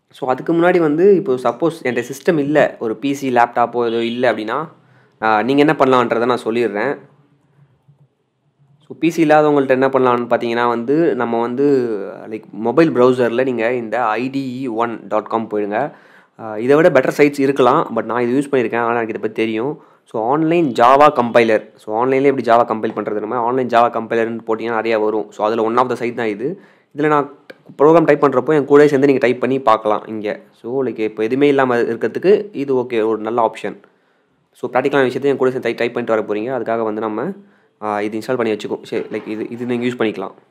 so அதுக்கு முன்னாடி வந்து இப்போ சப்போஸ் என்கிட்ட சிஸ்டம் இல்லை ஒரு பிசி லேப்டாப்போ ஏதோ இல்லை அப்படின்னா நீங்கள் என்ன பண்ணலான்றதை நான் சொல்லிடுறேன் ஸோ பிசி இல்லாதவங்கள்ட்ட என்ன பண்ணலாம்னு பார்த்தீங்கன்னா வந்து நம்ம வந்து லைக் மொபைல் ப்ரௌசரில் நீங்கள் இந்த ஐடிஇ ஒன் டாட் காம் போயிடுங்க ஆஹ் இதை விட பெட்டர் சைட்ஸ் இருக்கலாம் பட் நான் இது யூஸ் பண்ணியிருக்கேன் அதனால் எனக்கு இதை பற்றி தெரியும் so online Java compiler so ஆன்லைன்லேயே எப்படி ஜாவா கம்பைல் பண்ணுறது நம்ம ஆன்லைன் ஜாவா கம்பைலர்னு போட்டிங்கன்னா நிறையா வரும் ஸோ அதில் ஒன் ஆஃப் த சைட் தான் இது இதில் நான் ப்ரோக்ராம் டைப் பண்ணுறப்போ என் கூட சேர்ந்து நீங்கள் டைப் பண்ணி பார்க்கலாம் இங்கே ஸோ லைக் இப்போ எதுவுமே இல்லாமல் இருக்கிறதுக்கு இது ஓகே ஒரு நல்ல ஆப்ஷன் ஸோ ப்ராக்டிக்கலான விஷயத்தை என் கூட சேர்ந்து டைப் பண்ணிட்டு வர போகிறீங்க அதுக்காக வந்து நம்ம ஆஹ் இது இன்ஸ்டால் பண்ணி வச்சுக்கோ சரி லைக் இது இது நீங்கள் யூஸ் பண்ணிக்கலாம்